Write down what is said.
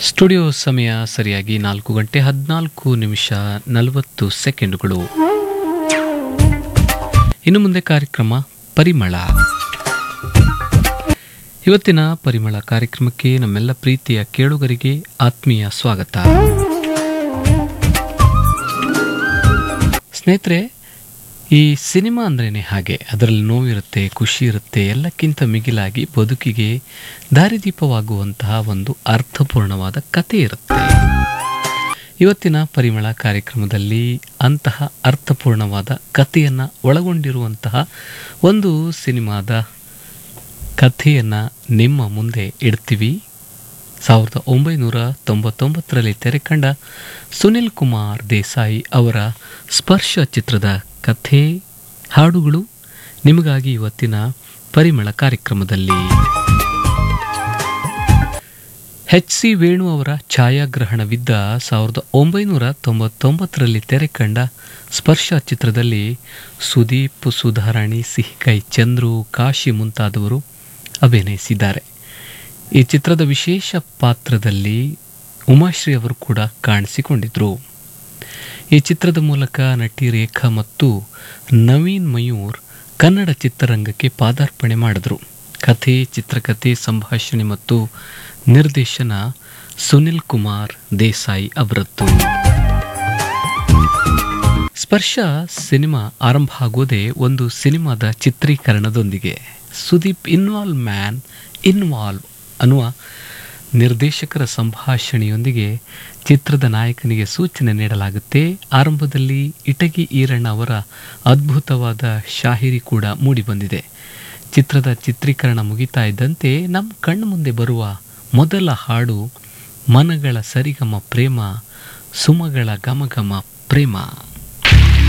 studio ಸಮಯ ಸರಿಯಾಗಿ ನಾಲ್ಕು ಗಂಟೆ ಹದಿನಾಲ್ಕು ನಿಮಿಷ ನಲವತ್ತು ಸೆಕೆಂಡುಗಳು ಇನ್ನು ಮುಂದೆ ಕಾರ್ಯಕ್ರಮ ಪರಿಮಳ ಇವತ್ತಿನ ಪರಿಮಳ ಕಾರ್ಯಕ್ರಮಕ್ಕೆ ನಮ್ಮೆಲ್ಲ ಪ್ರೀತಿಯ ಕೇಳುಗರಿಗೆ ಆತ್ಮೀಯ ಸ್ವಾಗತ ಸ್ನೇಹಿತರೆ ಈ ಸಿನಿಮಾ ಅಂದ್ರೇ ಹಾಗೆ ಅದರಲ್ಲಿ ನೋವಿರುತ್ತೆ ಖುಷಿ ಇರುತ್ತೆ ಎಲ್ಲಕ್ಕಿಂತ ಮಿಗಿಲಾಗಿ ಬದುಕಿಗೆ ದಾರಿದೀಪವಾಗುವಂತಹ ಒಂದು ಅರ್ಥಪೂರ್ಣವಾದ ಕಥೆ ಇರುತ್ತೆ ಇವತ್ತಿನ ಪರಿಮಳ ಕಾರ್ಯಕ್ರಮದಲ್ಲಿ ಅಂತಹ ಅರ್ಥಪೂರ್ಣವಾದ ಕಥೆಯನ್ನು ಒಳಗೊಂಡಿರುವಂತಹ ಒಂದು ಸಿನಿಮಾದ ಕಥೆಯನ್ನು ನಿಮ್ಮ ಮುಂದೆ ಇಡ್ತೀವಿ ಸಾವಿರದ ಒಂಬೈನೂರ ತೊಂಬತ್ತೊಂಬತ್ತರಲ್ಲಿ ತೆರೆಕಂಡ ಸುನಿಲ್ ಕುಮಾರ್ ದೇಸಾಯಿ ಅವರ ಸ್ಪರ್ಶ ಚಿತ್ರದ ಕಥೆ ಹಾಡುಗಳು ನಿಮಗಾಗಿ ಇವತ್ತಿನ ಪರಿಮಳ ಕಾರ್ಯಕ್ರಮದಲ್ಲಿ ಎಚ್ ಸಿ ವೇಣು ಅವರ ಛಾಯಾಗ್ರಹಣವಿದ್ದ ಸಾವಿರದ ಒಂಬೈನೂರ ತೊಂಬತ್ತೊಂಬತ್ತರಲ್ಲಿ ತೆರೆಕಂಡ ಸ್ಪರ್ಶ ಚಿತ್ರದಲ್ಲಿ ಸುದೀಪ್ ಸುಧಾರಾಣಿ ಸಿಹಿಕೈ ಚಂದ್ರು ಕಾಶಿ ಮುಂತಾದವರು ಅಭಿನಯಿಸಿದ್ದಾರೆ ಈ ಚಿತ್ರದ ವಿಶೇಷ ಪಾತ್ರದಲ್ಲಿ ಉಮಾಶ್ರೀ ಅವರು ಕೂಡ ಕಾಣಿಸಿಕೊಂಡಿದ್ರು ಈ ಚಿತ್ರದ ಮೂಲಕ ನಟಿ ರೇಖಾ ಮತ್ತು ನವೀನ್ ಮಯೂರ್ ಕನ್ನಡ ಚಿತ್ರರಂಗಕ್ಕೆ ಪಾದಾರ್ಪಣೆ ಮಾಡಿದ್ರು ಕಥೆ ಚಿತ್ರಕಥೆ ಸಂಭಾಷಣೆ ಮತ್ತು ನಿರ್ದೇಶನ ಸುನಿಲ್ ಕುಮಾರ್ ದೇಸಾಯಿ ಅವರದ್ದು ಸ್ಪರ್ಶ ಸಿನಿಮಾ ಆರಂಭ ಆಗೋದೇ ಒಂದು ಸಿನಿಮಾದ ಚಿತ್ರೀಕರಣದೊಂದಿಗೆ ಸುದೀಪ್ ಇನ್ವಾಲ್ವ್ ಮ್ಯಾನ್ ಇನ್ವಾಲ್ವ್ ಅನ್ನುವ ನಿರ್ದೇಶಕರ ಸಂಭಾಷಣೆಯೊಂದಿಗೆ ಚಿತ್ರದ ನಾಯಕನಿಗೆ ಸೂಚನೆ ನೀಡಲಾಗುತ್ತೆ ಆರಂಭದಲ್ಲಿ ಇಟಗಿ ಈರಣ್ಣ ಅವರ ಅದ್ಭುತವಾದ ಶಾಹಿರಿ ಕೂಡ ಮೂಡಿಬಂದಿದೆ ಚಿತ್ರದ ಚಿತ್ರೀಕರಣ ಮುಗಿತಾ ಇದ್ದಂತೆ ನಮ್ಮ ಕಣ್ಣು ಮುಂದೆ ಬರುವ ಮೊದಲ ಹಾಡು ಮನಗಳ ಸರಿಗಮ ಪ್ರೇಮ ಸುಮಗಳ ಗಮಗಮ ಪ್ರೇಮ